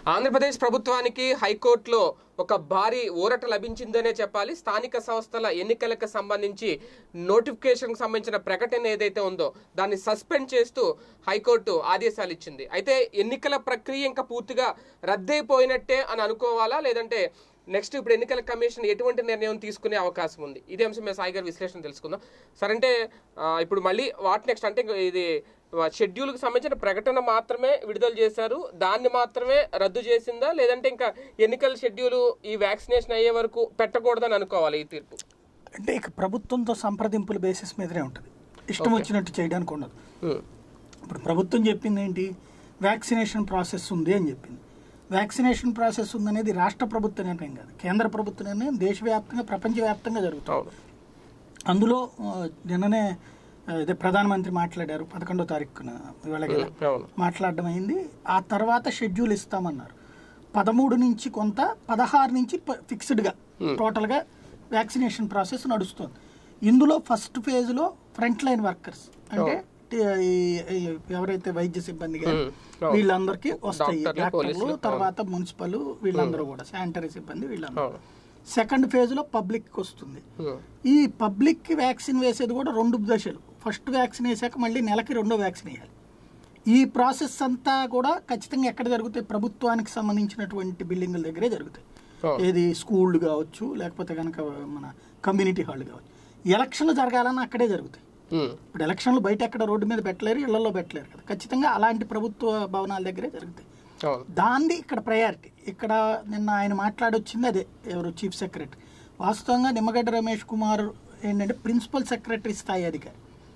ఆంధ్రప్రదేశ్ ప్రభుత్వానికి హైకోర్టులో ఒక భారీ ఊరట లభించిందనే చెప్పాలి స్థానిక సంస్థల ఎన్నికలకు సంబంధించి నోటిఫికేషన్కి సంబంధించిన ప్రకటన ఏదైతే ఉందో దాన్ని సస్పెండ్ చేస్తూ హైకోర్టు ఆదేశాలు ఇచ్చింది అయితే ఎన్నికల ప్రక్రియ ఇంకా పూర్తిగా రద్దయిపోయినట్టే అని అనుకోవాలా లేదంటే నెక్స్ట్ ఇప్పుడు ఎన్నికల కమిషన్ ఎటువంటి నిర్ణయం తీసుకునే అవకాశం ఉంది ఇదే అంశం మీద సాయి గారి విశ్లేషణ తెలుసుకుందాం సరే అంటే ఆ, ఇప్పుడు మళ్ళీ వాట్ నెక్స్ట్ అంటే ఇంక ఇది షెడ్యూల్కి సంబంధించిన ప్రకటన మాత్రమే విడుదల చేశారు దాన్ని మాత్రమే రద్దు చేసిందా లేదంటే ఇంకా ఎన్నికల షెడ్యూల్ ఈ వ్యాక్సినేషన్ అయ్యే వరకు పెట్టకూడదని అనుకోవాలి ఈ తీర్పు అంటే ఇక ప్రభుత్వంతో సంప్రదింపుల బేసిస్ మీదనే ఉంటుంది ఇష్టం వచ్చినట్టు చేయడానికి ఉండదు ఉమ్, ఇప్పుడు ప్రభుత్వం చెప్పింది ఏంటి వ్యాక్సినేషన్ ప్రాసెస్ ఉంది అని చెప్పింది వ్యాక్సినేషన్ ప్రాసెస్ ఉందనేది రాష్ట్ర ప్రభుత్వ నిర్ణయం కాదు కేంద్ర ప్రభుత్వ నిర్ణయం దేశవ్యాప్తంగా ప్రపంచవ్యాప్తంగా జరుగుతుంది అవును అందులో ఆ, నిన్ననే ఆ, ఇదే ప్రధానమంత్రి మాట్లాడారు పదకొండో తారీఖున ఇవాళ కదా. ఉమ్, అవును మాట్లాడడం అయింది ఆ తర్వాత షెడ్యూల్ ఇస్తామన్నారు పదమూడు నుంచి కొంత పదహారు నుంచి ప- ఫిక్స్డ్గా టోటల్గా వ్యాక్సినేషన్ ప్రాసెస్ నడుస్తుంది ఇందులో ఫస్ట్ ఫేజ్లో ఫ్రంట్ లైన్ వర్కర్స్ అంటే టి- ఈ- ఈ ఎవరైతే వైద్య సిబ్బంది గాని ఉమ్, అవును. వీళ్ళందరికీ వస్తాయి డాక్టర్లు, డాక్టర్లు పోలీసులు, తర్వాత మున్సిపల్ వీళ్ళందరూ కూడా శానిటరీ సిబ్బంది వీళ్ళందరూ అవును సెకండ్ ఫేజ్లో పబ్లిక్ వస్తుంది ఉమ్, ఈ పబ్లిక్కి వ్యాక్సిన్ వేసేది కూడా రెండు దశలు ఫస్ట్ వ్యాక్సిన్ వేసాక మళ్ళీ నెలకి రెండో వ్యాక్సిన్ వేయాలి ఈ ప్రాసెస్ అంతా కూడా ఖచ్చితంగా ఎక్కడ జరుగుతాయి ప్రభుత్వానికి సంబంధించినటువంటి బిల్డింగుల దగ్గరే జరుగుతాయి అవును. ఏది స్కూళ్ళు కావచ్చు లేకపోతే కనుక మన కమ్యూనిటీ హాల్ కావచ్చు ఎలక్షన్లు జరగాలన్నా అక్కడే జరుగుతాయి ఉమ్, ఇప్పుడు ఎలక్షన్లు బయట ఎక్కడ రోడ్డు మీద పెట్టలేరు ఇళ్లలో పెట్టలేరు కదా ఖచ్చితంగా అలాంటి ప్రభుత్వ భవనాల దగ్గరే జరుగుతాయి అవును దాన్ని ఇక్కడ ప్రయారిటీ ఇక్కడ నిన్న ఆయన మాట్లాడొచ్చింది అదే ఎవరు చీఫ్ సెక్రటరీ వాస్తవంగా నిమ్మగడ్డ రమేష్ కుమార్ ఏంటంటే ప్రిన్సిపల్ సెక్రటరీ స్థాయి అధికారి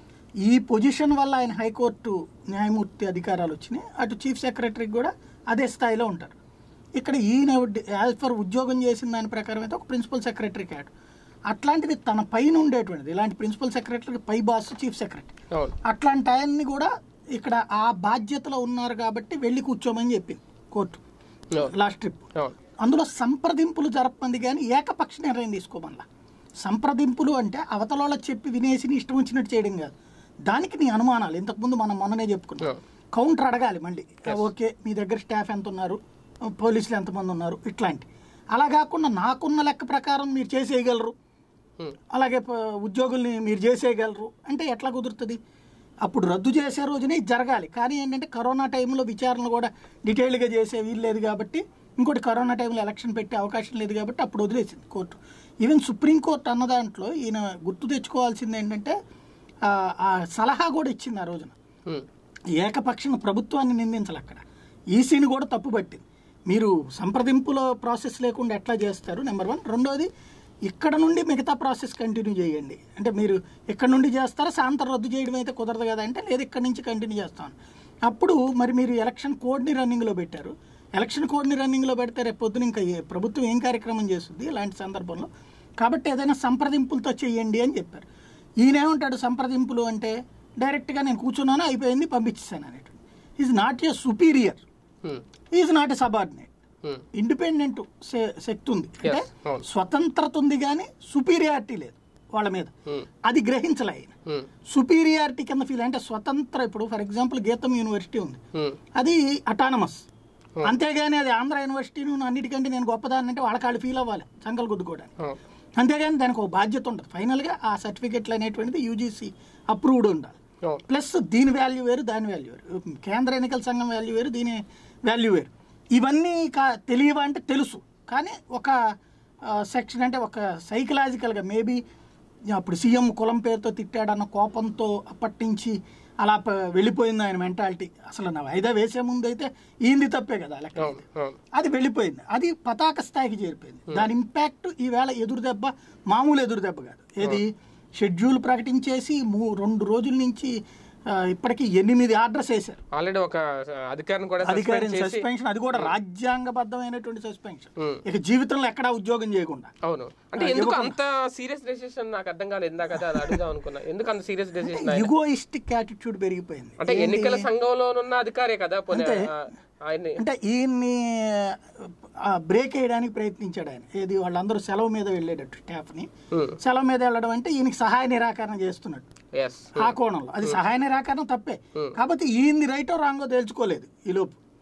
ఈ పొజిషన్ వల్ల ఆయన హైకోర్టు న్యాయమూర్తి అధికారాలు వచ్చినాయి అటు చీఫ్ సెక్రటరీకి కూడా అదే స్థాయిలో ఉంటారు ఇక్కడ ఈయన యాజ్ ఫర్ ఉద్యోగం చేసిన దాని ప్రకారం అయితే ఒక ప్రిన్సిపల్ సెక్రటరీ క్యాడ్ అట్లాంటిది తన పైన ఉండేటువంటిది ఇలాంటి ప్రిన్సిపల్ సెక్రటరీకి పై బాస్ చీఫ్ సెక్రటరీ అవును అట్లాంటి ఆయన్ని కూడా ఇక్కడ ఆ బాధ్యతలో ఉన్నారు కాబట్టి వెళ్ళి కూర్చోమని చెప్పింది కోర్టు అవును లాస్ట్ ట్రిప్ అవును అందులో సంప్రదింపులు జరపమంది కానీ ఏకపక్ష నిర్ణయం తీసుకోమల్లా సంప్రదింపులు అంటే అవతల చెప్పి వినేసి నీ ఇష్టం వచ్చినట్టు చేయడం కాదు దానికి నీ అనుమానాలు ఇంతకుముందు మనం మొన్ననే చెప్పుకున్నాం అవును. కౌంటర్ అడగాలి మళ్ళీ ఓకే మీ దగ్గర స్టాఫ్ ఎంత ఉన్నారు పోలీసులు ఎంతమంది ఉన్నారు ఇట్లాంటి అలా కాకుండా నాకున్న లెక్క ప్రకారం మీరు చేసేయగలరు ఉమ్, అలాగే ప- ఉద్యోగుల్ని మీరు చేసేయగలరు అంటే ఎట్లా కుదురుతుంది అప్పుడు రద్దు చేసే రోజునే ఇది జరగాలి కానీ ఏంటంటే కరోనా టైంలో విచారణ కూడా డీటెయిల్గా చేసే వీలు లేదు కాబట్టి ఇంకోటి కరోనా టైంలో ఎలక్షన్ పెట్టే అవకాశం లేదు కాబట్టి అప్పుడు వదిలేసింది కోర్టు ఈవెన్ సుప్రీంకోర్టు అన్న దాంట్లో ఈయన గుర్తు తెచ్చుకోవాల్సింది ఏంటంటే ఆ, ఆ సలహా కూడా ఇచ్చింది ఆ రోజున ఉమ్, ఏకపక్షంగా ప్రభుత్వాన్ని నిందించాలి అక్కడ ఈసీని కూడా తప్పుపట్టింది మీరు సంప్రదింపుల ప్రాసెస్ లేకుండా ఎట్లా చేస్తారు నెంబర్ వన్ రెండోది ఇక్కడ నుండి మిగతా ప్రాసెస్ కంటిన్యూ చేయండి అంటే మీరు ఇక్కడ నుండి చేస్తారా సాయంత్రం రద్దు చేయడం అయితే కుదరదు కదా అంటే లేదు ఇక్కడ నుంచి కంటిన్యూ చేస్తాను అప్పుడు మరి మీరు ఎలక్షన్ కోడ్ని రన్నింగ్లో పెట్టారు ఎలక్షన్ కోడ్ని రన్నింగ్లో పెడితే రేపు పొద్దున ఇంకా ఏ- ప్రభుత్వం ఏం కార్యక్రమం చేస్తుంది ఇలాంటి సందర్భంలో కాబట్టి ఏదైనా సంప్రదింపులతో చేయండి అని చెప్పారు ఈయనేమంటాడు సంప్రదింపులు అంటే డైరెక్ట్గా నేను కూర్చున్నాను అయిపోయింది పంపించేసాను అనేటువంటి is not a superior um, is not a subordinate um, independent శక్తి ఉంది అంటే Yes, అవును. స్వతంత్రత ఉంది కానీ సుపీరియారిటీ లేదు వాళ్ళ మీద ఉమ్, అది గ్రహించలే ఆయన ఉమ్, సుపీరియారిటీ కింద ఫీల్ అంటే స్వతంత్ర ఇప్పుడు ఫర్ ఎగ్జాంపుల్ గీతం యూనివర్సిటీ ఉంది ఉమ్, అది అటానమస్ అంతేగాని అది ఆంధ్ర యూనివర్సిటీ నువ్వు అన్నిటికంటే నేను గొప్పదాన్ని అంటే వాళ్ళకి వాళ్ళు ఫీల్ అవ్వాలి చంకలు గుద్దుకోవడానికి అవును అంతేగాని దానికి ఒక బాధ్యత ఉంటుంది ఫైనల్గా ఆ సర్టిఫికెట్లు అనేటువంటిది యూజీసీ అప్రూవ్డ్ ఉండాలి అవును ప్లస్ దీని వాల్యూ వేరు దాని వాల్యూ వేరు కేంద్ర ఎన్నికల సంఘం వాల్యూ వేరు దీని వాల్యూ వేరు ఇవన్నీ కా తెలియవా అంటే తెలుసు కానీ ఒక సెక్షన్ అంటే ఒక సైకలాజికల్గా మేబీ అప్పుడు సీఎం కులం పేరుతో తిట్టాడన్న కోపంతో అప్పటి నుంచి అలా ప- వెళ్ళిపోయింది ఆయన మెంటాలిటీ అసలు నా వాయిదా వేసే ముందు అయితే ఈంది తప్పే కదా లెక్క అవును అవును అది వెళ్ళిపోయింది అది పతాక స్థాయికి చేరిపోయింది దాని ఇంపాక్ట్ ఈవేళ ఎదురు దెబ్బ మామూలు ఎదురు దెబ్బ కాదు ఏది షెడ్యూల్ ప్రకటించేసి మూ రెండు రోజుల నుంచి ఆ, ఇప్పటికీ ఎనిమిది ఆర్డర్స్ వేశారు ఆల్రెడీ ఒక అధికారిని కూడా అధికారి suspend చేసి సస్పెన్షన్ అది కూడా రాజ్యాంగబద్ధమైనటువంటి సస్పెన్షన్ ఉమ్. ఇక జీవితంలో ఎక్కడా ఉద్యోగం చేయకుండా అవును అంటే ఎందుకు అంత సీరియస్ డెసిషన్ నాకు అర్థం కాలేదు ఇందాక అదే అది అడుగుదాం అనుకున్నా ఎందుకు అంత సీరియస్ డెసిషన్ యుగోయిస్టిక్ యాటిట్యూడ్ పెరిగిపోయింది అంటే ఎన్నికల సంఘంలోనున్న అధికారే కదా పోనీ అంతే. ఆ- ఆయన్ని అంటే ఈయన్ని బ్రేక్ వేయడానికి ప్రయత్నించాడు ఆయన ఏది వాళ్ళందరూ సెలవు మీద వెళ్ళేటట్టు స్టాఫ్ని ఉమ్, సెలవు మీద వెళ్ళడం అంటే ఈయనకి సహాయ నిరాకరణ చేస్తున్నట్టు ఎస్ ఆ కోణంలో అది సహాయ నిరాకరణ తప్పే కాబట్టి ఈయన్ని రైటో రాంగో తేల్చుకోలేదు ఈలోపు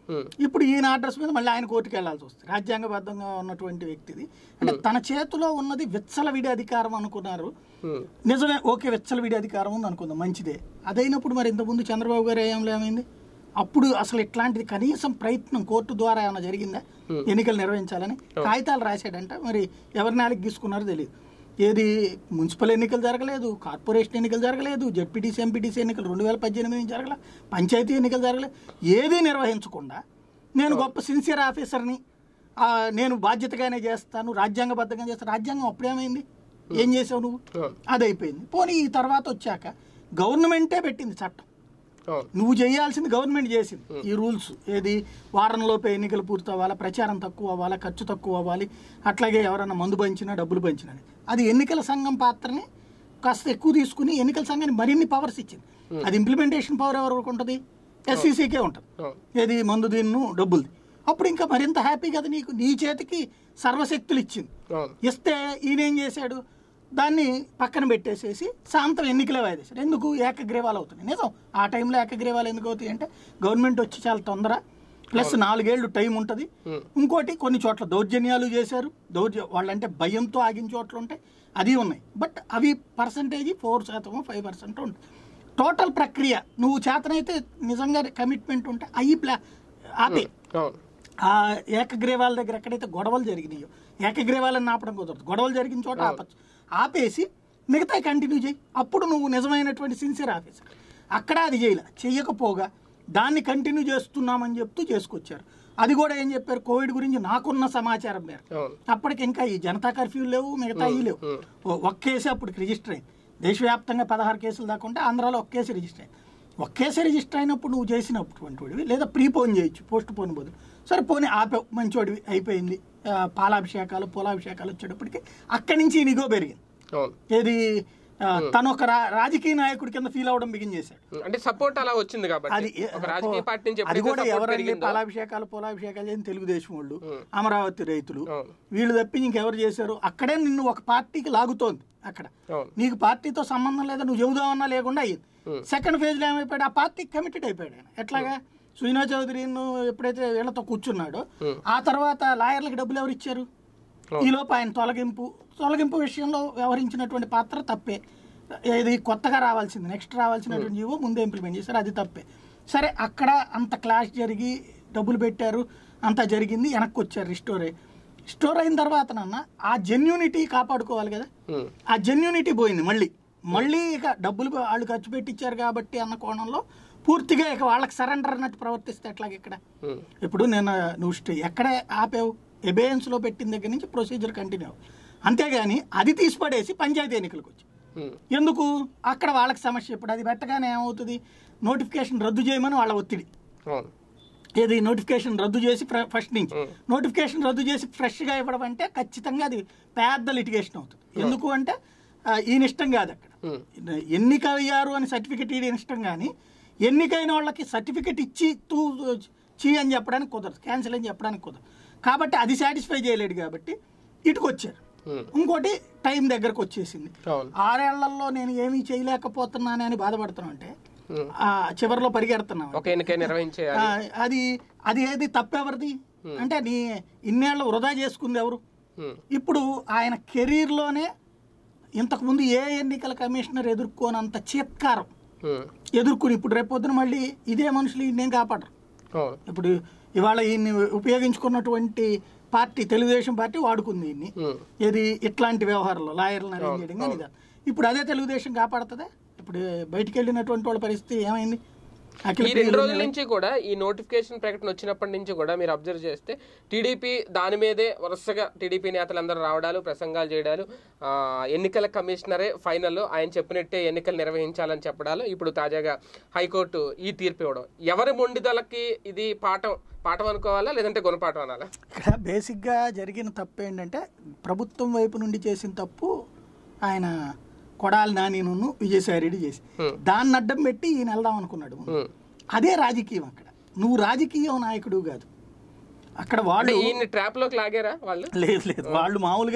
ఉమ్, ఇప్పుడు ఈయన అడ్రస్ మీద మళ్ళీ ఆయన కోర్టుకు వెళ్లాల్సి వస్తుంది రాజ్యాంగబద్ధంగా ఉన్నటువంటి వ్యక్తిది అంటే తన చేతిలో ఉన్నది విచ్చలవిడి అధికారం అనుకున్నారు ఉమ్, నిజమే ఓకే విచ్చలవిడి అధికారం ఉంది అనుకుందాం మంచిదే అదైనప్పుడు మరి ఇంతకుముందు చంద్రబాబు గారు ఏం ఏమైంది అప్పుడు అసలు ఇట్లాంటిది కనీసం ప్రయత్నం కోర్టు ద్వారా ఏమైనా జరిగిందా ఎన్నికలు నిర్వహించాలని కాగితాలు రాశాడంట మరి ఎవరి నాలుగు గీసుకున్నారో తెలియదు ఏది మున్సిపల్ ఎన్నికలు జరగలేదు కార్పొరేషన్ ఎన్నికలు జరగలేదు జెడ్పీటీసీ ఎంపీటీసీ ఎన్నికలు రెండు వేల పద్దెనిమిది నుంచి జరగలేదు పంచాయతీ ఎన్నికలు జరగలేదు ఏదీ నిర్వహించకుండా నేను గొప్ప సిన్సియర్ ఆఫీసర్ని ఆ, నేను బాధ్యతగానే చేస్తాను రాజ్యాంగబద్ధంగా చేస్తాను రాజ్యాంగం అప్పుడేమైంది ఏం చేసావు నువ్వు అవును అది అయిపోయింది పోనీ ఈ తర్వాత వచ్చాక గవర్నమెంటే పెట్టింది చట్టం అవును నువ్వు చేయాల్సింది గవర్నమెంట్ చేసింది ఈ రూల్స్ ఏది వారంలోపే ఎన్నికలు పూర్తి అవ్వాలా ప్రచారం తక్కువ అవ్వాలా ఖర్చు తక్కువ అవ్వాలి అట్లాగే ఎవరైనా మందు పంచినా డబ్బులు పంచినా అని. అది ఎన్నికల సంఘం పాత్రని కాస్త ఎక్కువ తీసుకుని ఎన్నికల సంఘానికి మరిన్ని పవర్స్ ఇచ్చింది అది ఇంప్లిమెంటేషన్ పవర్ ఎవరికి ఉంటుంది ఎస్సీసీకే ఉంటుంది అవును ఏది మందు దీన్ను డబ్బులది అప్పుడు ఇంకా మరింత హ్యాపీ కదా నీకు నీ చేతికి సర్వశక్తులు ఇచ్చింది అవును ఇస్తే ఈయన ఏం చేశాడు దాన్ని పక్కన పెట్టేసేసి సాయంత్రం ఎన్నికలే వాయిదేశాడు ఎందుకు ఏకగ్రీవాలు అవుతున్నాయి నిజం ఆ టైంలో ఏకగ్రీవాలు ఎందుకు అవుతాయి అంటే గవర్నమెంట్ వచ్చి చాలా తొందర ప్లస్ నాలుగేళ్లు టైం ఉంటుంది Hmm. ఇంకోటి కొన్ని చోట్ల దౌర్జన్యాలు చేశారు దౌర్జ వాళ్ళంటే భయంతో ఆగిన చోట్ల ఉంటాయి అది ఉన్నాయి బట్ అవి పర్సంటేజ్ ఫోర్ శాతం ఫైవ్ పర్సెంట్ ఉంటుంది టోటల్ ప్రక్రియ నువ్వు చేతనైతే నిజంగా కమిట్మెంట్ ఉంటే అయ్యి ప్లా ఆపే అవును ఆ ఏకగ్రీవాల దగ్గర ఎక్కడైతే గొడవలు జరిగినాయో ఏకగ్రీవాలను ఆపడం కుదరదు గొడవలు జరిగిన చోట ఆపచ్చు ఆపేసి మిగతా కంటిన్యూ చేయి అప్పుడు నువ్వు నిజమైనటువంటి సిన్సియర్ ఆఫీసర్ అక్కడ అది చేయలే చెయ్యకపోగా దాన్ని కంటిన్యూ చేస్తున్నామని చెప్తూ చేసుకొచ్చారు అది కూడా ఏం చెప్పారు కోవిడ్ గురించి నాకున్న సమాచారం మేరకు అవును అప్పటికి ఇంకా ఈ జనతా కర్ఫ్యూ లేవు మిగతా ఈ లేవు ఉమ్. ఓ- ఒక్క కేసు అప్పుడు రిజిస్టర్ అయింది దేశవ్యాప్తంగా పదహారు కేసులు దాకా ఉంటే ఆంధ్రాలో ఒక్క కేసు రిజిస్టర్ అయింది ఒక్క కేసు రిజిస్టర్ అయినప్పుడు నువ్వు చేసినటువంటివి లేదా ప్రీ పోన్ చేయొచ్చు పోస్ట్ పోన్ బదులు సరే పోనీ ఆపావు మంచోడివి అయిపోయింది ఆ, పాలాభిషేకాలు పూలాభిషేకాలు వచ్చేటప్పటికి అక్కడి నుంచి ఈ నిగో పెరిగింది అవును ఏది ఆ, తను ఒక రా- రాజకీయ నాయకుడి కింద ఫీల్ అవడం బిగిన్ చేశాడు ఉమ్, అంటే సపోర్ట్ అలా వచ్చింది అది కాబట్టి ఏ- ఒక రాజకీయ పార్టీ నుంచి అది ఎప్పుడైతే కూడా support ఎవరండి పెరిగిందో పాలాభిషేకాలు పోలాభిషేకాలు చేసిన తెలుగుదేశం వాళ్ళు అమరావతి రైతులు అవును వీళ్ళు తప్పి ఇంకెవరు చేశారు అక్కడే నిన్ను ఒక పార్టీకి లాగుతోంది అక్కడ అవును నీకు పార్టీతో సంబంధం లేదా నువ్వు చెబుదామన్నా లేకుండా అయ్యింది సెకండ్ ఫేజ్ లో ఏమైపోయాడు ఆ పార్టీకి కమిటెడ్ అయిపోయాడు ఆయన ఎట్లాగా సుజనా చౌదరి ఎప్పుడైతే వీళ్ళతో కూర్చున్నాడో ఆ తర్వాత లాయర్లకు డబ్బులు ఎవరు ఇచ్చారు ఈ లోపు ఆయన తొలగింపు తొలగింపు విషయంలో వ్యవహరించినటువంటి పాత్ర తప్పే ఇది కొత్తగా రావాల్సింది నెక్స్ట్ రావాల్సినటువంటి జీవో ముందే ఇంప్లిమెంట్ చేశారు అది తప్పే సరే అక్కడ అంత క్లాష్ జరిగి డబ్బులు పెట్టారు అంతా జరిగింది వెనక్కి వచ్చారు రిస్టోర్ అయ్యి స్టోర్ అయిన తర్వాత నాన్న ఆ జెన్యూనిటీ కాపాడుకోవాలి కదా ఉమ్, ఆ జెన్యూనిటీ పోయింది మళ్ళీ మళ్ళీ ఇక డబ్బులు వాళ్ళు ఖర్చు పెట్టించారు కాబట్టి అన్న కోణంలో పూర్తిగా ఇక వాళ్ళకి సరెండర్ అన్నట్టు ప్రవర్తిస్తే ఎట్లాగ ఇక్కడ ఉమ్, ఇప్పుడు నేను నువ్వు స్టే ఎక్కడ ఆపావు ఎబేయన్స్లో పెట్టిన దగ్గర నుంచి ప్రొసీజర్ కంటిన్యూ అవ్వు. అంతేగాని అది తీసి పడేసి పంచాయతీ ఎన్నికలకు వచ్చి ఉమ్, ఎందుకు అక్కడ వాళ్ళకి సమస్య ఇప్పుడు అది పెట్టగానే ఏమవుతుంది నోటిఫికేషన్ రద్దు చేయమని వాళ్ళ ఒత్తిడి అవును ఏది నోటిఫికేషన్ రద్దు చేసి ఫ్ర- ఫస్ట్ నుంచి Hmm. నోటిఫికేషన్ రద్దు చేసి ఫ్రెష్గా ఇవ్వడం అంటే ఖచ్చితంగా అది పెద్ద లిటిగేషన్ అవుతుంది ఎందుకు అంటే ఆ, ఈయన ఇష్టం కాదు అక్కడ ఉమ్, ఎన్నిక అయ్యారు అని సర్టిఫికెట్ ఈయన ఇష్టం కానీ ఎన్నికైన వాళ్ళకి సర్టిఫికెట్ ఇచ్చి తూ చీ అని చెప్పడానికి కుదరదు క్యాన్సిల్ అని చెప్పడానికి కుదరదు కాబట్టి అది సాటిస్ఫై చేయలేడు కాబట్టి ఇటుకు వచ్చారు ఉమ్, ఇంకోటి టైం దగ్గరకు వచ్చేసింది అవును ఆరేళ్లలో నేను ఏమీ చేయలేకపోతున్నాను అని బాధపడుతున్నాను అంటే ఉమ్, ఆ చివరిలో పరిగెడుతున్నాను ఒక ఎన్నిక నిర్వహించేయాలి ఆ, అది అది ఏది తప్పెవరిది అంటే నీ ఇన్నేళ్ళు వృధా చేసుకుంది ఎవరు ఉమ్, ఇప్పుడు ఆయన కెరీర్లోనే ఇంతకుముందు ఏ ఎన్నికల కమిషనర్ ఎదుర్కోనంత చీత్కారం ఉమ్, ఎదుర్కొని ఇప్పుడు రేపొద్దున మళ్ళీ ఇదే మనుషులు ఈయన్నేం కాపాడరు అవును ఇప్పుడు ఇవాళ ఈయన్ని ఉపయోగించుకున్నటువంటి పార్టీ తెలుగుదేశం పార్టీ వాడుకుంది ఈయన్ని ఉమ్, ఏది ఇట్లాంటి వ్యవహారంలో లాయర్లను అరేంజ్ చేయడం కానీ ఇదా ఇప్పుడు అదే తెలుగుదేశం కాపాడుతుందా ఇప్పుడు బయటికి వెళ్ళినటువంటి వాళ్ళ పరిస్థితి ఏమైంది అఖిల ఈ రెండు రోజుల నుంచి కూడా ఈ నోటిఫికేషన్ ప్రకటన వచ్చినప్పటి నుంచి కూడా మీరు అబ్జర్వ్ చేస్తే టీడీపీ దాని మీదే వరుసగా టీడీపీ నేతలందరూ రావడాలు ప్రసంగాలు చేయడాలు ఆ, ఎన్నికల కమిషనరే ఫైనల్ ఆయన చెప్పినట్టే ఎన్నికలు నిర్వహించాలని చెప్పడాలు ఇప్పుడు తాజాగా హైకోర్టు ఈ తీర్పు ఇవ్వడం ఎవరి మొండిదలకి ఇది పాఠం పాఠం అనుకోవాలా లేదంటే గుణపాఠం అనాలా ఇక్కడ బేసిక్గా జరిగిన తప్పు ఏంటంటే ప్రభుత్వం వైపు నుండి చేసిన తప్పు ఆయన కొడాలి నానిను విజయసాయిరెడ్డి చేసి Hmm. దాన్ని అడ్డం పెట్టి ఈయన వెళ్దాం అనుకున్నాడు ఉమ్. అదే రాజకీయం అక్కడ నువ్వు రాజకీయ నాయకుడు కాదు అక్కడ వాళ్ళు అంటే ఈయన్ని ట్రాప్ లోకి లాగారా వాళ్ళు లేదు లేదు వాళ్ళు మామూలుగా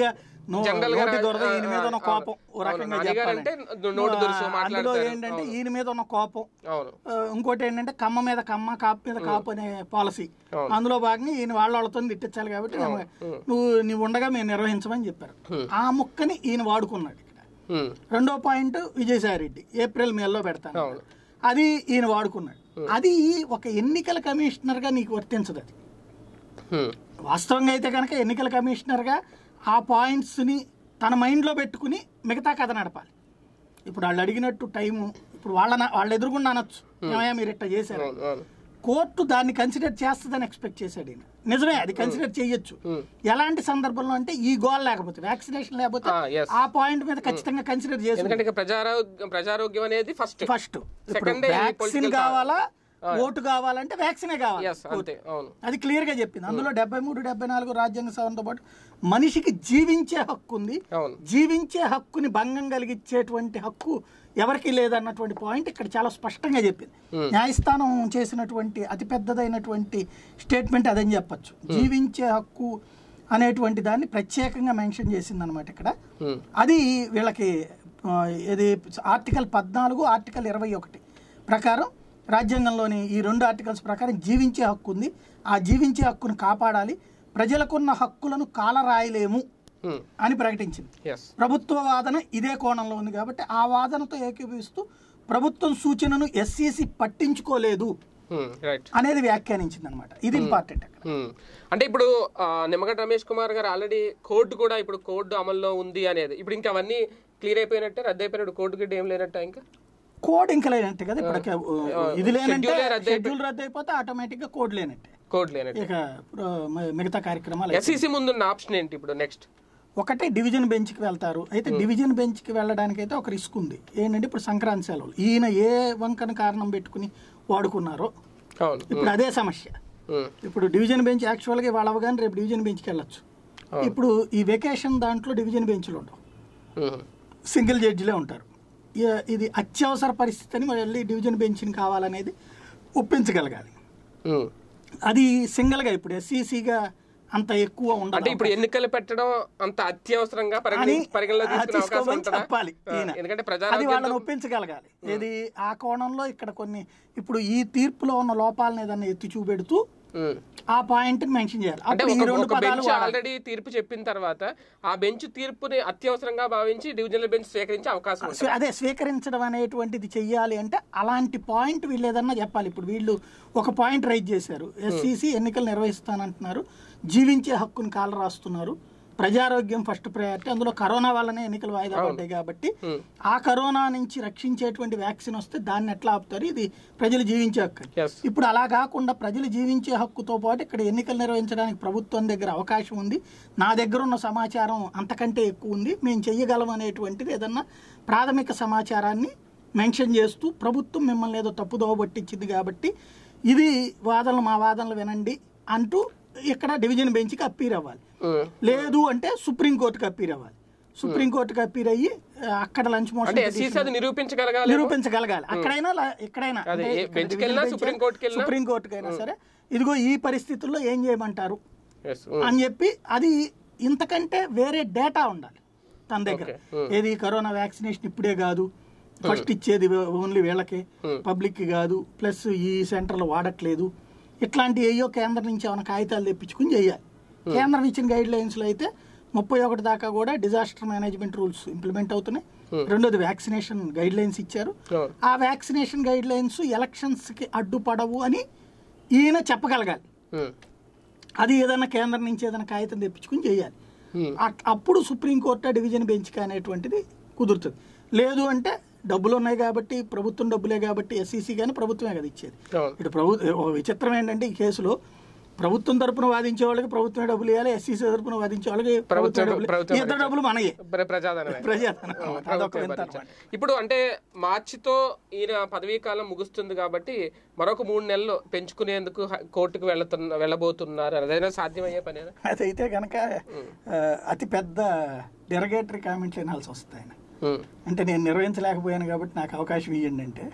నో- జనరల్ గా నోటి దురద ఈయన మీద ఉన్న ఆ, కోపం ఓ అవును. రకంగా నానిగారు అంటే చెప్పాలంటే. నోటి దురుసు అందులో మాట్లాడతారు ఏంటంటే ఈయన మీద ఉన్న కోపం అవును ఆ, ఇంకోటి ఏంటంటే కమ్మ మీద కమ్మ కాపు మీద కాపు అనే పాలసీ అవును. అందులో భాగంగా ఈయన వాళ్ళ వాళ్ళతో తిట్టించాలి కాబట్టి నువ్వు- నువ్వు నువ్వు ఉండగా మేము నిర్వహించమని చెప్పారు ఆ ముక్కని ఈయన వాడుకున్నాడు ఇక్కడ ఉమ్, రెండో పాయింట్ విజయసాయి రెడ్డి ఏప్రిల్ మేలో పెడతాను అవును. అది ఈయన వాడుకున్నాడు అది ఒక ఎన్నికల కమిషనర్ గా నీకు వర్తించదు అది ఉమ్, వాస్తవంగా అయితే కనుక ఎన్నికల కమిషనర్గా ఆ పాయింట్స్ని తన మైండ్లో పెట్టుకుని మిగతా కథ nడపాలి ఇప్పుడు వాళ్ళు అడిగినట్టు టైము ఇప్పుడు వాళ్ళ వాళ్ళు ఎదురుగుండా అనొచ్చు ఏమయ్యా మీరు ఇట్లా చేశారు అవును అవును కోర్టు దాన్ని కన్సిడర్ చేస్తుందని ఎక్స్పెక్ట్ చేశాడు ఈయన నిజమే అది కన్సిడర్ చేయొచ్చు Hmm. ఎలాంటి సందర్భంలో అంటే ఈ గోల్ లేకపోతే వ్యాక్సినేషన్ లేకపోతే Ah, yes. ఆ పాయింట్ మీద ఖచ్చితంగా కన్సిడర్ చేసి ఎందుకంటే ఇక ప్రజారోగ్యం ప్రజారోగ్యం అనేది ఫస్ట్ ఫస్ట్ ఇప్పుడు Second ఏ వ్యాక్సిన్ political కావాలా ఓటు కావాలంటే వ్యాక్సినే కావాలి ఎస్ అంతే అవును అది క్లియర్ గా చెప్పింది అందులో డెబ్బై మూడు డెబ్బై నాలుగు రాజ్యాంగ సవరణతో పాటు మనిషికి జీవించే హక్కు ఉంది అవును జీవించే హక్కుని భంగం కలిగించేటువంటి హక్కు ఎవరికి లేదన్నటువంటి పాయింట్ ఇక్కడ చాలా స్పష్టంగా చెప్పింది న్యాయస్థానం చేసినటువంటి అతి పెద్దదైనటువంటి స్టేట్మెంట్ అదని చెప్పొచ్చు జీవించే హక్కు అనేటువంటి దాన్ని ప్రత్యేకంగా మెన్షన్ చేసింది అనమాట ఇక్కడ ఉమ్, అది వీళ్ళకి ఆ, ఇది ఆర్టికల్ పద్నాలుగు ఆర్టికల్ ఇరవై ఒకటి ప్రకారం రాజ్యాంగంలోని ఈ రెండు ఆర్టికల్స్ ప్రకారం జీవించే హక్కు ఉంది ఆ జీవించే హక్కును కాపాడాలి ప్రజలకున్న హక్కులను కాలరాయలేము ఉమ్, అని ప్రకటించింది ఎస్ ప్రభుత్వ వాదన ఇదే కోణంలో ఉంది కాబట్టి ఆ వాదనతో ఏకీభవిస్తూ ప్రభుత్వం సూచనను ఎస్సీసీ పట్టించుకోలేదు ఉమ్, రైట్ అనేది వ్యాఖ్యానించింది అనమాట ఇది ఇంపార్టెంట్ అక్కడ ఉమ్. అంటే ఇప్పుడు ఆ, నిమ్మగడ్డ రమేష్ కుమార్ గారు ఆల్రెడీ కోర్టు కూడా ఇప్పుడు కోర్టు అమల్లో ఉంది అనేది ఇప్పుడు ఇంకా అవన్నీ క్లియర్ అయిపోయినట్టే రద్దు అయిపోయినట్టు కోర్టు గిడ్డ ఏం లేనట్ట ఇంకా కోడ్ ఇంకా లేనట్టే కదా ఇప్పుడు ఇది లేనంటే Schedule రద్దు షెడ్యూల్ రద్దు అయిపోతే ఆటోమేటిక్ గా కోడ్ లేనట్టే కోర్టు లేనట్టు ఇక ఆ, మ- మిగతా కార్యక్రమాలు ఎస్ఈసి ముందున్న ఆప్షన్ ఏంటి ఇప్పుడు నెక్స్ట్ ఒకటే డివిజన్ బెంచ్కి వెళ్తారు అయితే డివిజన్ బెంచ్కి వెళ్ళడానికి అయితే ఒక రిస్క్ ఉంది ఏంటంటే ఇప్పుడు సంక్రాంతి సెలవులు ఈయన ఏ వంకన కారణం పెట్టుకుని వాడుకున్నారో అవును ఇప్పుడు అదే సమస్య ఉమ్, ఇప్పుడు డివిజన్ బెంచ్ యాక్చువల్గా వాళ్ళు అవగానే రేపు డివిజన్ బెంచ్కి వెళ్ళొచ్చు ఇప్పుడు ఈ వెకేషన్ దాంట్లో డివిజన్ బెంచ్లు ఉండవు ఉమ్, సింగిల్ జడ్జిలే ఉంటారు ఇ- ఇది అత్యవసర పరిస్థితి అని మళ్ళీ డివిజన్ బెంచ్ని కావాలనేది ఒప్పించగలగాలి ఉమ్. అది సింగిల్గా ఇప్పుడు ఎస్సీసీగా అంత ఎక్కువ అంటే ఉండదు ఇప్పుడు ఎన్నికలు పెట్టడం అంత అత్యవసరంగా పరిగణి అని పరిగణలో ఆ తీసుకునే అవకాశం తీసుకోమని ఉంటుందా చెప్పాలి ఆ, ఈయన. ఎందుకంటే అది ప్రజారోగ్యం వాళ్ళని ఒప్పించగలగాలి ఇది ఆ కోణంలో ఇక్కడ కొన్ని ఇప్పుడు ఈ తీర్పులో ఉన్న లోపాలను ఏదన్నా ఎత్తి చూపెడుతూ ఉమ్. ఆ పాయింట్ మెన్షన్ చేయాలి అంటే అప్పుడు ఈ ఒక రెండు ఒక పదాలు బెంచ్ వాడాలి. ఆల్రెడీ తీర్పు చెప్పిన తర్వాత ఆ బెంచ్ తీర్పుని అత్యవసరంగా భావించి డివిజనల్ బెంచ్ స్వీకరించే అవకాశం ఉంది స్వీ- అదే స్వీకరించడం అనేటువంటిది చెయ్యాలి అంటే అలాంటి పాయింట్ వీళ్ళు ఏదన్నా చెప్పాలి ఇప్పుడు వీళ్ళు ఒక పాయింట్ రైజ్ చేశారు ఎస్సీసీ ఎన్నికలు నిర్వహిస్తానంటున్నారు జీవించే హక్కుని కాల రాస్తున్నారు ప్రజారోగ్యం ఫస్ట్ ప్రయారిటీ అందులో కరోనా వల్లనే ఎన్నికలు వాయిదా పడ్డాయి కాబట్టి Hmm. ఆ కరోనా నుంచి రక్షించేటువంటి వ్యాక్సిన్ వస్తే దాన్ని ఎట్లా ఆపుతారు ఇది ప్రజలు జీవించే హక్కు ఎస్ ఇప్పుడు అలా కాకుండా ప్రజలు జీవించే హక్కుతో పాటు ఇక్కడ ఎన్నికలు నిర్వహించడానికి ప్రభుత్వం దగ్గర అవకాశం ఉంది నా దగ్గర ఉన్న సమాచారం అంతకంటే ఎక్కువ ఉంది మేము చెయ్యగలం అనేటువంటిది ఏదన్నా ప్రాథమిక సమాచారాన్ని మెన్షన్ చేస్తూ ప్రభుత్వం మిమ్మల్ని ఏదో తప్పుదోవ పట్టించింది కాబట్టి ఇది వాదనలు మా వాదనలు వినండి అంటూ ఇక్కడ డివిజన్ బెంచ్కి అప్పీర్ అవ్వాలి లేదు అంటే సుప్రీంకోర్టుకి అప్పీర్ అవ్వాలి సుప్రీంకోర్టుకి అప్పీర్ అయ్యి ఆ, అక్కడ లంచ్ అంటే మోషన్ ఎస్సీసీ అది నిరూపించగలగాలి నిరూపించగలగాలి అక్కడైనా లా- ఎక్కడైనా అదే, అంటే ఏ ఇక్కడ బెంచ్కి డివిజన్ వెళ్ళినా, బెంచ్ సుప్రీం కోర్టుకి వెళ్ళినా? సుప్రీం కోర్టుకైనా సరే ఇదిగో ఈ పరిస్థితుల్లో ఏం చేయమంటారు ఎస్ అని చెప్పి అది ఇంతకంటే వేరే డేటా ఉండాలి తన దగ్గర Okay. ఏది కరోనా వ్యాక్సినేషన్ ఇప్పుడే కాదు ఫస్ట్ ఇచ్చేది ఓన్లీ వీళ్ళకే పబ్లిక్ కి కాదు ప్లస్ ఈ సెంటర్లో వాడట్లేదు ఇట్లాంటి ఏయో కేంద్రం నుంచి ఏమైనా కాగితాలు తెప్పించుకుని చేయాలి కేంద్రం ఇచ్చిన గైడ్ లైన్స్లో అయితే ముప్పై ఒకటి దాకా కూడా డిజాస్టర్ మేనేజ్మెంట్ రూల్స్ ఇంప్లిమెంట్ అవుతున్నాయి రెండోది వ్యాక్సినేషన్ గైడ్ లైన్స్ ఇచ్చారు అవును. ఆ వ్యాక్సినేషన్ గైడ్ లైన్స్ ఎలక్షన్స్కి అడ్డుపడవు అని ఈయన చెప్పగలగాలి ఉమ్, అది ఏదైనా కేంద్రం నుంచి ఏదైనా కాగితం తెప్పించుకుని చేయాలి ఉమ్, అట్- అప్పుడు సుప్రీంకోర్టు డివిజన్ బెంచ్ అనేటువంటిది కుదురుతుంది లేదు అంటే డబ్బులు ఉన్నాయి కాబట్టి ప్రభుత్వం డబ్బులే కాబట్టి ఎస్సీసీ కానీ ప్రభుత్వమే కదా ఇచ్చేది అవును ఇటు ప్రభు ఒక విచిత్రం ఏంటంటే ఈ కేసులో ప్రభుత్వం తరపున వాదించే వాళ్ళకి ప్రభుత్వమే డబ్బులు ఇవ్వాలి ఎస్సీసీ తరపున వాదించే వాళ్ళకి ప్రభుత్వం డబ్బులు ప్రభుత్వం ఈ ఇద్దరు డబ్బులు మనయే ప్ర- ప్రజాధనమే ప్రజాధనం అదొక ప్రభుత్వమే వింత భరించాలి. అన్నమాట. ఇప్పుడు అంటే మార్చితో ఈయన పదవీ కాలం ముగుస్తుంది కాబట్టి మరొక మూడు నెలలు పెంచుకునేందుకు హై- కోర్టుకు వెళ్తున్న వెళ్ళబోతున్నారు అదైనా సాధ్యమయ్యే పనేనా అదైతే కనుక ఆ, అతి పెద్ద డెరగేటరీ కామెంట్లు వినాల్సి వస్తాయి ఆయన ఉమ్, అంటే నేను నిర్వహించలేకపోయాను కాబట్టి నాకు అవకాశం ఇవ్వండి అంటే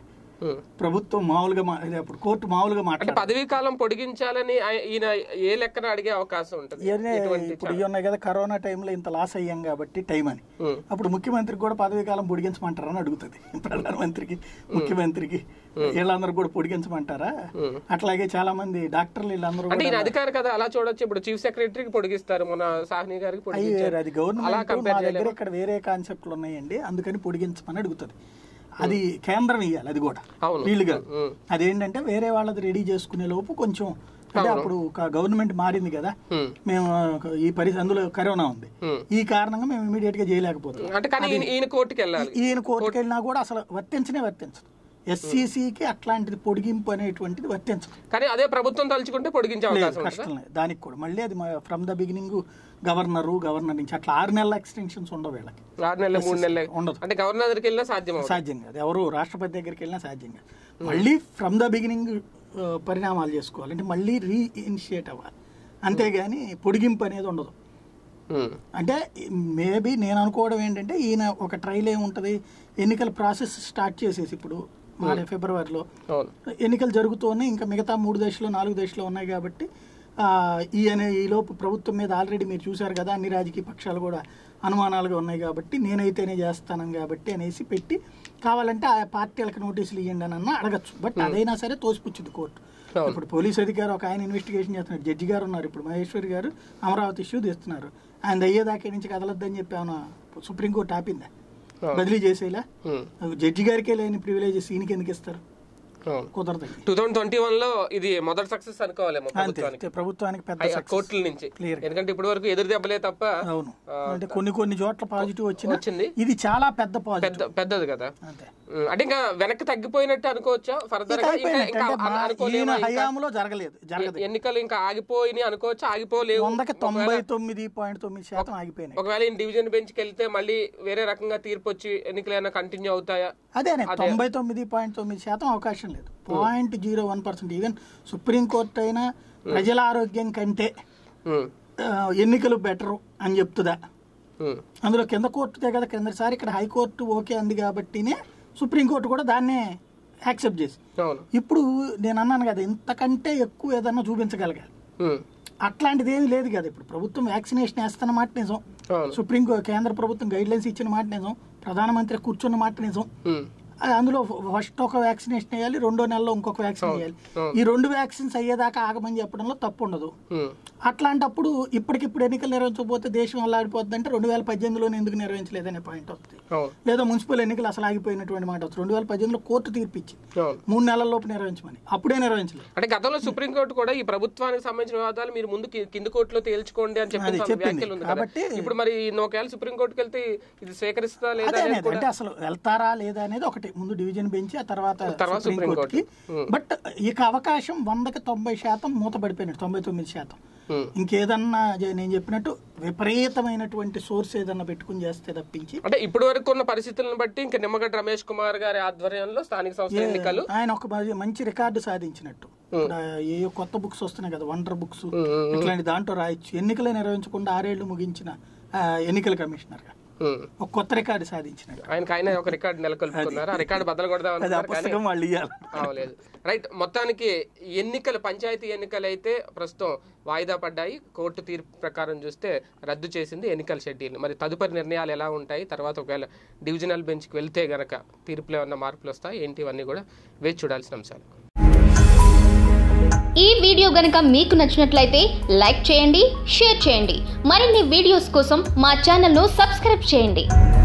ఉమ్. ప్రభుత్వం మామూలుగా మా- ఇది అప్పుడు కోర్టు మామూలుగా అంటే మాట్లాడాలి పదవీ కాలం పొడిగించాలని ఆయ- ఈయన ఏ లెక్కన అడిగే అవకాశం ఉంటుంది ఇవన్నీ ఎటువంటి ఇప్పుడు ఇవి ఉన్నాయి కదా కరోనా టైంలో ఇంత లాస్ అయ్యాం కాబట్టి టైం అని ఉమ్. అప్పుడు ముఖ్యమంత్రికి కూడా పదవీ కాలం పొడిగించమంటారని అడుగుతుంది ప్రధానమంత్రికి ముఖ్యమంత్రికి వీళ్ళందరూ కూడా పొడిగించమంటారా ఉమ్. అట్లాగే చాలా మంది డాక్టర్లు వీళ్ళందరూ అంటే కూడా ఈయన అధికారి కదా అలా చూడొచ్చు ఇప్పుడు చీఫ్ సెక్రటరీకి పొడిగిస్తారు మన సాహ్ని గారికి అయ్యి పొడిగించారు వేరు. అది అలా గవర్నమెంట్ కంపేర్ మా దగ్గర చేయలేము ఇక్కడ వేరే కాన్సెప్ట్లు ఉన్నాయండి అందుకని పొడిగించమని అడుగుతుంది అది కేంద్రం ఇవ్వాలి అది కూడా అవును వీళ్ళు కాదు ఉమ్. అదేంటంటే వేరే వాళ్ళది రెడీ చేసుకునే లోపు కొంచెం అంటే అప్పుడు గవర్నమెంట్ మారింది కదా ఉమ్. మేము ఈ పరిస్థితి అందులో కరోనా ఉంది ఉమ్. ఈ కారణంగా మేము ఇమీడియట్ గా చేయలేకపోతున్నాం అంటే కానీ ఈయన- ఈయన కోర్టుకి వెళ్ళాలి ఈయన కోర్టుకు వెళ్ళినా కూడా అసలు వర్తించనే వర్తించదు ఎస్సీసీకి అట్లాంటిది పొడిగింపు అనేటువంటిది వర్తించదు కానీ అదే ప్రభుత్వం తలుచుకుంటే పొడిగించే అవకాశం ఉంటుంది కష్టం లేదు దానికి కూడా మళ్ళీ అది from the beginning governor governor నుంచి అట్లా ఆరు నెలల ఎక్స్టెన్షన్స్ ఉండవు వీళ్ళకి ఆరు నెలలు మూడు నెలలు ఉండదు అంటే గవర్నర్ దగ్గరికి వెళ్ళినా సాధ్యం అవుతుంది సాధ్యం కాదు ఎవరు రాష్ట్రపతి దగ్గరికి వెళ్ళినా సాధ్యం కాదు మళ్ళీ ఫ్రమ్ ద బిగినింగ్ పరిణామాలు చేసుకోవాలి అంటే మళ్ళీ రీఇనిషియేట్ అవ్వాలి అంతేగాని పొడిగింపు అనేది ఉండదు ఉమ్. అంటే మేబీ నేను అనుకోవడం ఏంటంటే ఈయన ఒక ట్రైల్ ఏముంటుంది ఎన్నికల ప్రాసెస్ స్టార్ట్ చేసేసి ఇప్పుడు మన ఫిబ్రవరిలో అవును ఎన్నికలు జరుగుతూనే ఇంకా మిగతా మూడు దశలు నాలుగు దశలు ఉన్నాయి కాబట్టి ఆ, ఈ అనే ఈలోపు ప్రభుత్వం మీద ఆల్రెడీ మీరు చూశారు కదా అన్ని రాజకీయ పక్షాలు కూడా అనుమానాలుగా ఉన్నాయి కాబట్టి నేనైతేనే చేస్తాను కాబట్టి అనేసి పెట్టి కావాలంటే ఆ పార్టీలకు నోటీసులు ఇవ్వండి అని అన్న అడగచ్చు బట్ అదైనా సరే తోసిపుచ్చింది కోర్టు అవును. ఇప్పుడు పోలీస్ అధికారి ఒక ఆయన ఇన్వెస్టిగేషన్ చేస్తున్నారు జడ్జి గారు ఉన్నారు ఇప్పుడు మహేశ్వరి గారు అమరావతి ఇష్యూ తీస్తున్నారు ఆయన అయ్యేదాకా నుంచి కదలొద్దని చెప్పి ఏమైనా సుప్రీంకోర్టు ఆపిందా అవును. బదిలీ చేసేలా ఉమ్. జడ్జి గారికే లేని ప్రివిలేజెస్ ఈయనకి ఎందుకు ఇస్తారు అవును కుదరదు టూ థౌసండ్ ట్వంటీ వన్ లో ఇది మొదటి సక్సెస్ అనుకోవాలేమో అంతే ప్రభుత్వానికి అంతే. ప్రభుత్వానికి పెద్ద హై- success. కోర్టుల నుంచి Clear. ఎందుకంటే ఇప్పటి వరకు ఎదురు దెబ్బలే తప్ప అవును అంటే కొన్ని కొన్ని చోట్ల పాజిటివ్ వచ్చింది వచ్చింది ఇది చాలా పెద్ద పాజిటివ్ పెద్ద పెద్దది కదా అంతే ఉమ్, అంటే ఇంకా వెనక్కి తగ్గిపోయినట్టు అనుకోవచ్చా ఫర్దర్ గా ఇంకా అయిపోయినట్టు. ఇంకా అంటే మా- అనుకోలేమా ఈయన ఇంకా? హయాంలో జరగలేదు జరగదు ఎన్నికలు ఇంకా ఆగిపోయినాయి అనుకోవచ్చు ఆగిపోలేవు వందకి తొంభై తొమ్మిది పాయింట్ తొమ్మిది శాతం ఆగిపోయినాయి ఒకవేళ ఈయన డివిజన్ బెంచ్కి వెళ్తే మళ్ళీ వేరే రకంగా తీర్పు వచ్చి ఎన్నికలు ఏమైనా కంటిన్యూ అవుతాయా అదేనే తొంభై తొమ్మిది పాయింట్ తొమ్మిది శాతం అవకాశం లేదు point zero one percent even supreme court అయినా ప్రజల ఆరోగ్యం కంటే ఉమ్, ఆ, ఎన్నికలు బెటరు అని చెప్తుందా ఉమ్, అందులో కింద కోర్టుదే కదా కిందసారి ఇక్కడ హైకోర్టు ఓకే అంది కాబట్టినే సుప్రీంకోర్టు కూడా దాన్నే యాక్సెప్ట్ చేసి అవును ఇప్పుడు నేను అన్నాను కదా ఇంతకంటే ఎక్కువ ఏదన్నా చూపించగలగాలి ఉమ్, అట్లాంటిది ఏమీ లేదు కదా ఇప్పుడు ప్రభుత్వం వ్యాక్సినేషన్ వేస్తున్న మాట నిజం అవును సుప్రీం కో- కేంద్ర ప్రభుత్వం గైడ్ లైన్స్ ఇచ్చిన మాట నిజం ప్రధానమంత్రి కూర్చున్న మాట నిజం ఉమ్, ఆ, అందులో ఫస్ట్ ఒక వ్యాక్సినేషన్ వేయాలి రెండో నెలలో ఇంకొక వ్యాక్సిన్ వేయాలి అవును. ఈ రెండు వ్యాక్సిన్స్ అయ్యేదాకా ఆగమని చెప్పడంలో తప్పు ఉండదు ఉమ్, అట్లాంటప్పుడు ఇప్పటికిప్పుడు ఎన్నికలు నిర్వహించకపోతే దేశం అల్లాడిపోద్ది అంటే రెండు వేల పద్దెనిమిదిలోనే ఎందుకు నిర్వహించలేదనే పాయింట్ వస్తుంది అవును లేదా మున్సిపల్ ఎన్నికలు అసలు ఆగిపోయినటువంటి మాట వస్తుంది రెండు వేల పద్దెనిమిదిలో కోర్టు తీర్పిచ్చింది అవును మూడు నెలల లోపు నిర్వహించమని అప్పుడే నిర్వహించలేదు అంటే గతంలో సుప్రీంకోర్టు కూడా ఈ ప్రభుత్వానికి సంబంధించిన వివాదాలు మీరు ముందు కి- కింది కోర్టులో తేల్చుకోండి అని చెప్పి అది కొంత చెప్పింది. వ్యాఖ్యలు ఉంది కదా కాబట్టి- ఇప్పుడు మరి ఒకవేళ సుప్రీంకోర్టుకి వెళ్తే ఇది స్వీకరిస్తా లేదా అదే అనేది అనేది అంటే అసలు వెళ్తారా లేదా అనేది ఒకటి ముందు డివిజన్ బెంచ్ ఆ తర్వాత తర్వాత సుప్రీం కోర్టుకి సుప్రీం బట్ ఇక అవకాశం వందకి తొంభై శాతం మూతపడిపోయినట్టు తొంభై తొమ్మిది శాతం ఉమ్. ఇంకేదన్నా జ- నేను చెప్పినట్టు విపరీతమైనటువంటి సోర్స్ ఏదన్నా పెట్టుకుని చేస్తే తప్పించి అంటే ఇప్పటి వరకు ఉన్న పరిస్థితులను బట్టి ఇంకా నిమ్మగడ్డ రమేష్ కుమార్ గారి ఆధ్వర్యంలో స్థానిక సంస్థల ఎన్నికలు ఆయన ఒక మంచి- మంచి రికార్డు సాధించినట్టు ఇప్పుడు ఏ కొత్త బుక్స్ వస్తున్నాయి కదా వండర్ బుక్స్ ఉమ్, ఉమ్, ఇట్లాంటి దాంట్లో రాయొచ్చు ఎన్నికలే నిర్వహించకుండా ఆరేళ్లు ముగించిన ఆ, ఎన్నికల కమిషనర్ గా ఉమ్. ఒక కొత్త రికార్డు సాధించినట్టు ఆయనకి ఆయన ఒక రికార్డు నెలకొల్పుతున్నారు ఆ రికార్డు బద్దలు కొడదాం అది ఆ అనుకున్నారు కానీ పుస్తకం వాళ్ళు ఇవ్వాలి అవలేదు రైట్ మొత్తానికి ఎన్నికలు పంచాయతీ ఎన్నికలు అయితే ప్రస్తుతం వాయిదా పడ్డాయి కోర్టు తీర్పు ప్రకారం చూస్తే రద్దు చేసింది ఎన్నికల షెడ్యూల్ మరి తదుపరి నిర్ణయాలు ఎలా ఉంటాయి తర్వాత ఒకవేళ డివిజనల్ బెంచ్కి వెళ్తే గనక తీర్పులో ఏమన్నా మార్పులు వస్తాయి ఏంటి ఇవన్నీ కూడా వేచి చూడాల్సిన అంశాలు ఈ వీడియో గనుక మీకు నచ్చినట్లయితే లైక్ చేయండి షేర్ చేయండి మరిన్ని వీడియోస్ కోసం మా ఛానల్ను సబ్స్క్రైబ్ చేయండి